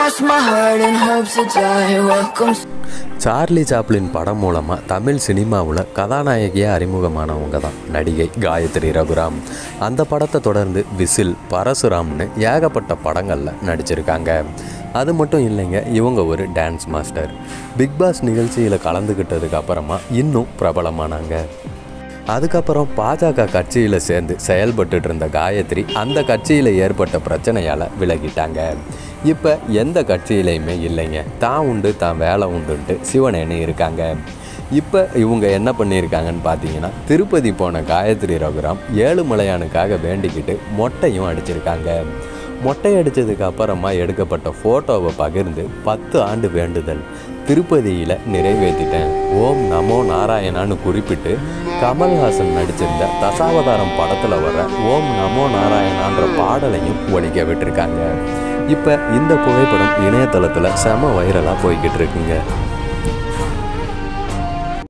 cross my heart and hope to die. Welcome. Charlie Chaplin படம் மூலமாக தமிழ் சினிமாவில் கதாநாயகியாக அறிமுகமானவங்க தான் நடிகை காயத்ரி ரகுராம் அந்த படத்தை தொடர்ந்து விசில் பரசுராம்னு ஏகப்பட்ட படங்களில் நடிச்சிருக்காங்க அது மட்டும் இல்லைங்க இவங்க ஒரு டான்ஸ் மாஸ்டர் பிக் பாஸ் நிகழ்ச்சியில் கலந்துக்கிட்டதுக்கு அப்புறமா இன்னும் பிரபலமானாங்க அதுக்கப்புறம் பாஜக கட்சியில் சேர்ந்து செயல்பட்டுட்டு இருந்த காயத்ரி அந்த கட்சியில் ஏற்பட்ட பிரச்சனையால் விலகிட்டாங்க இப்போ எந்த கட்சியிலையுமே இல்லைங்க தான் உண்டு தான் வேலை உண்டுன்ட்டு சிவனேன்னு இருக்காங்க இப்போ இவங்க என்ன பண்ணியிருக்காங்கன்னு பார்த்தீங்கன்னா திருப்பதி போன காயத்ரி ரகுராம் ஏழுமலையானுக்காக வேண்டிக்கிட்டு மொட்டையும் அடிச்சிருக்காங்க மொட்டை அடித்ததுக்கு அப்புறமா எடுக்கப்பட்ட ஃபோட்டோவை பகிர்ந்து பத்து ஆண்டு வேண்டுதல் திருப்பதியில் நிறைவேற்றிட்டேன் ஓம் நமோ நாராயணான்னு குறிப்பிட்டு கமல்ஹாசன் நடிச்சிருந்த தசாவதாரம் படத்தில் வர ஓம் நமோ நாராயணான்ற பாடலையும் ஒழிக்க விட்டுருக்காங்க இப்போ இந்த புகைப்படம் இணையதளத்தில் செம வைரலாக போய்கிட்டு இருக்குங்க